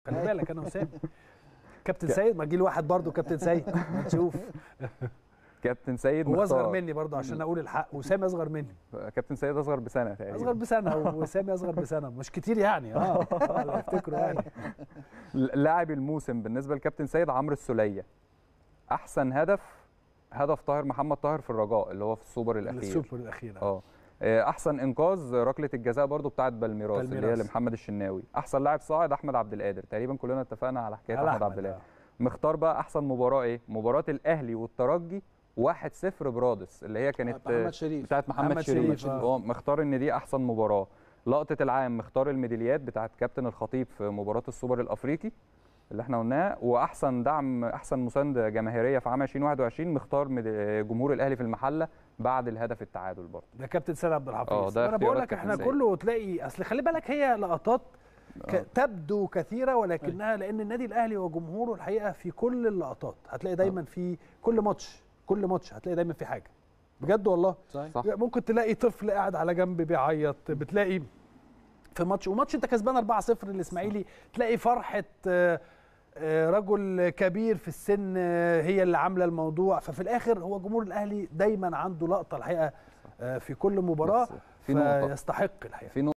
خلي بالك انا وسام كابتن سيد ما جيل واحد برضه كابتن سيد ما تشوف كابتن سيد هو اصغر مختار. مني برضه عشان اقول الحق وسام اصغر مني كابتن سيد اصغر بسنه تقريبا اصغر بسنه وسامي اصغر بسنه مش كتير يعني اه آه، لا افتكروا يعني لاعب الموسم بالنسبه لكابتن سيد عمرو السوليه احسن هدف هدف طاهر محمد طاهر في الرجاء اللي هو في السوبر الاخير السوبر الاخير اه آه، احسن انقاذ ركله الجزاء برضو بتاعه بالميراس اللي هي بالميراس. لمحمد الشناوي احسن لاعب صاعد احمد عبد القادر تقريبا كلنا اتفقنا على حكايه على احمد عبد أحمد، القادر آه. مختار بقى احسن مباراه ايه مباراه الاهلي والترجي 1-0 برادس اللي هي كانت محمد شريف. بتاعت محمد, محمد شريف, شريف، آه. هو مختار ان دي احسن مباراه لقطه العام مختار الميداليات بتاعت كابتن الخطيب في مباراه السوبر الافريقي اللي احنا قلناها واحسن دعم احسن مسانده جماهيريه في عام 2021 مختار مد- جمهور الاهلي في المحله بعد الهدف التعادل برضه ده كابتن سيد عبد الحفيظ آه، ده انا بقول اختيارات لك كابتن احنا سيد. كله تلاقي اصل خلي بالك هي لقطات ك... آه. تبدو كثيره ولكنها لان النادي الاهلي وجمهوره الحقيقه في كل اللقطات هتلاقي دايما في كل ماتش كل ماتش هتلاقي دايما في حاجه بجد والله صحيح صح. ممكن تلاقي طفل قاعد على جنب بيعيط بتلاقي في ماتش وماتش انت كسبان 4-0 الاسماعيلي تلاقي فرحه آه، آه، رجل كبير في السن آه، هي اللي عامله الموضوع ففي الاخر هو جمهور الاهلي دايما عنده لقطه الحقيقه آه، في كل مباراه بس في نقطة. فيستحق الحقيقه في